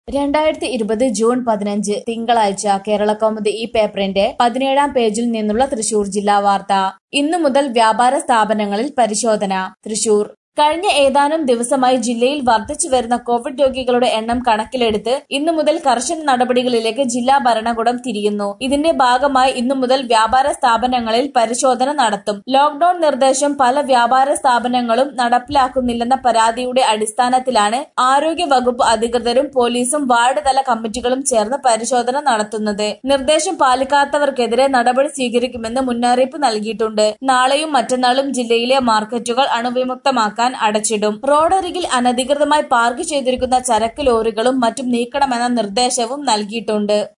രണ്ടായിരത്തി ഇരുപത് ജൂൺ പതിനഞ്ച് തിങ്കളാഴ്ച കേരളകൗമുദി ഈ പേപ്പറിന്റെ പതിനേഴാം പേജിൽ നിന്നുള്ള തൃശൂർ ജില്ലാ വാർത്ത ഇന്നു മുതൽ വ്യാപാര സ്ഥാപനങ്ങളിൽ പരിശോധന തൃശൂർ കഴിഞ്ഞ ഏതാനും ദിവസമായി ജില്ലയിൽ വർദ്ധിച്ചു വരുന്ന കോവിഡ് രോഗികളുടെ എണ്ണം കണക്കിലെടുത്ത് ഇന്നു മുതൽ കർശന നടപടികളിലേക്ക് ജില്ലാ ഭരണകൂടം തിരിയുന്നു ഇതിന്റെ ഭാഗമായി ഇന്നു മുതൽ വ്യാപാര സ്ഥാപനങ്ങളിൽ പരിശോധന നടത്തും ലോക്ഡൌൺ നിർദ്ദേശം പല വ്യാപാര സ്ഥാപനങ്ങളും നടപ്പിലാക്കുന്നില്ലെന്ന പരാതിയുടെ അടിസ്ഥാനത്തിലാണ് ആരോഗ്യ വകുപ്പ് അധികൃതരും പോലീസും വാർഡ് തല കമ്മിറ്റികളും ചേർന്ന് പരിശോധന നടത്തുന്നത് നിർദ്ദേശം പാലിക്കാത്തവർക്കെതിരെ നടപടി സ്വീകരിക്കുമെന്ന് മുന്നറിയിപ്പ് നൽകിയിട്ടുണ്ട് നാളെയും മറ്റന്നാളും ജില്ലയിലെ മാർക്കറ്റുകൾ അണുവിമുക്തമാക്കാൻ അടച്ചിടും റോഡരികിൽ അനധികൃതമായി പാർക്ക് ചെയ്തിരിക്കുന്ന ചരക്ക് ലോറികളും മറ്റും നീക്കണമെന്ന നിർദ്ദേശവും നൽകിയിട്ടുണ്ട്